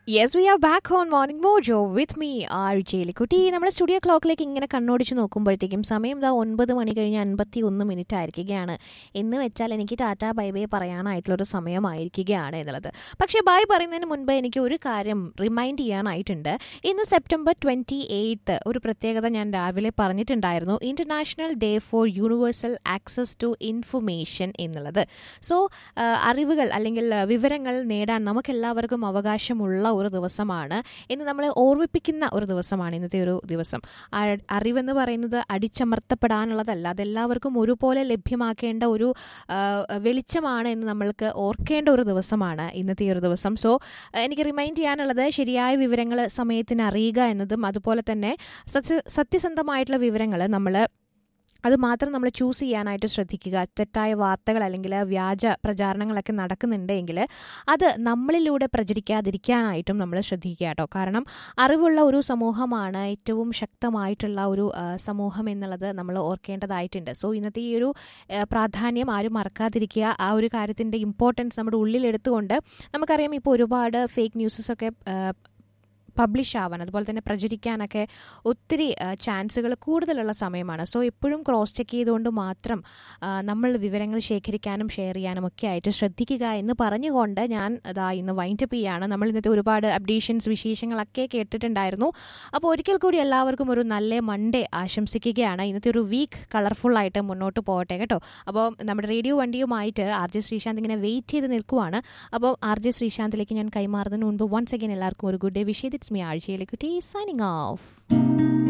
yes we are back on morning mojo with me R Jailikutty നമ്മൾ studio ക്ലോക്കിലേക്ക് ഇങ്ങനെ കണ്ണോടിച്ച് നോക്കുമ്പോഴത്തേക്കും സമയം ദാ ഒൻപത് മണി കഴിഞ്ഞ് അൻപത്തി ഒന്ന് മിനിറ്റ് ആയിരിക്കുകയാണ് എന്ന് വെച്ചാൽ എനിക്ക് ടാറ്റ ബൈ ബൈ പറയാനായിട്ടുള്ളൊരു സമയമായിരിക്കുകയാണ് എന്നുള്ളത് പക്ഷേ ബൈ പറയുന്നതിന് മുൻപ് എനിക്ക് ഒരു കാര്യം റിമൈൻഡ് ചെയ്യാനായിട്ടുണ്ട് ഇന്ന് സെപ്റ്റംബർ ട്വൻറ്റി എയ്ത്ത് ഒരു പ്രത്യേകത ഞാൻ രാവിലെ പറഞ്ഞിട്ടുണ്ടായിരുന്നു international day for universal access to information എന്നുള്ളത് സോ അറിവുകൾ അല്ലെങ്കിൽ ആ, വിവരങ്ങൾ നേടാൻ നമുക്കെല്ലാവർക്കും അവകാശമുള്ള ഒരു ദിവസമാണ് ഇന്ന് നമ്മളെ ഓർമ്മിപ്പിക്കുന്ന ഒരു ദിവസമാണ് ഇന്നത്തെ ഒരു ദിവസം ആ അറിവെന്ന് പറയുന്നത് അടിച്ചമർത്തപ്പെടാനുള്ളതല്ല അതെല്ലാവർക്കും ഒരുപോലെ ലഭ്യമാക്കേണ്ട ഒരു ആ, വെളിച്ചമാണ് എന്ന് നമ്മൾക്ക് ഓർക്കേണ്ട ഒരു ദിവസമാണ് ഇന്നത്തെ ഈ ഒരു ദിവസം സോ എനിക്ക് റിമൈൻഡ് ചെയ്യാനുള്ളത് ശരിയായ വിവരങ്ങൾ സമയത്തിന് അറിയുക എന്നതും അതുപോലെ തന്നെ സത്യ സത്യസന്ധമായിട്ടുള്ള വിവരങ്ങൾ നമ്മൾ അത് മാത്രം നമ്മൾ ചൂസ് ചെയ്യാനായിട്ട് ശ്രദ്ധിക്കുക തെറ്റായ വാർത്തകൾ അല്ലെങ്കിൽ വ്യാജ പ്രചാരണങ്ങളൊക്കെ നടക്കുന്നുണ്ടെങ്കിൽ അത് നമ്മളിലൂടെ പ്രചരിക്കാതിരിക്കാനായിട്ടും നമ്മൾ ശ്രദ്ധിക്കുക കേട്ടോ കാരണം അറിവുള്ള ഒരു സമൂഹമാണ് ഏറ്റവും ശക്തമായിട്ടുള്ള ഒരു ആ, സമൂഹം എന്നുള്ളത് നമ്മൾ ഓർക്കേണ്ടതായിട്ടുണ്ട് സോ ഇന്നത്തെ ഈ ഒരു ആ, പ്രാധാന്യം ആരും മറക്കാതിരിക്കുക ആ ഒരു കാര്യത്തിൻ്റെ ഇമ്പോർട്ടൻസ് നമ്മുടെ ഉള്ളിലെടുത്തുകൊണ്ട് നമുക്കറിയാം ഇപ്പോൾ ഒരുപാട് ഫേക്ക് ന്യൂസസൊക്കെ പബ്ലിഷ് ആവാൻ അതുപോലെ തന്നെ പ്രചരിക്കാനൊക്കെ ഒത്തിരി ചാൻസുകൾ കൂടുതലുള്ള സമയമാണ് സോ എപ്പോഴും ക്രോസ് ചെക്ക് ചെയ്തുകൊണ്ട് മാത്രം ആ, നമ്മൾ വിവരങ്ങൾ ശേഖരിക്കാനും ഷെയർ ചെയ്യാനും ഒക്കെ ആയിട്ട് ശ്രദ്ധിക്കുക എന്ന് പറഞ്ഞുകൊണ്ട് ഞാൻ അതാ ഇന്ന് വൈൻഡപ്പ് ചെയ്യാണ് നമ്മൾ ഇന്നത്തെ ഒരുപാട് അപ്ഡേഷൻസ് വിശേഷങ്ങളൊക്കെ കേട്ടിട്ടുണ്ടായിരുന്നു അപ്പോൾ ഒരിക്കൽ കൂടി എല്ലാവർക്കും ഒരു നല്ല മൺഡേ ആശംസിക്കുകയാണ് ഇന്നത്തെ ഒരു വീക്ക് കളർഫുൾ ആയിട്ട് മുന്നോട്ട് പോകട്ടെ കേട്ടോ അപ്പോൾ നമ്മുടെ റേഡിയോ വണ്ടിയുമായിട്ട് ആർ ജെ ശ്രീശാന്ത് ഇങ്ങനെ വെയിറ്റ് ചെയ്ത് നിൽക്കുവാണ് അപ്പോൾ ആർ ജെ ശ്രീശാന്തിലേക്ക് ഞാൻ കൈമാറുന്നതിന് മുൻപ് വൺസ് അഗൈൻ എല്ലാവർക്കും ഒരു good day wish it's me ആഴ്ചയിലേക്ക് സൈനിങ് ഓഫ്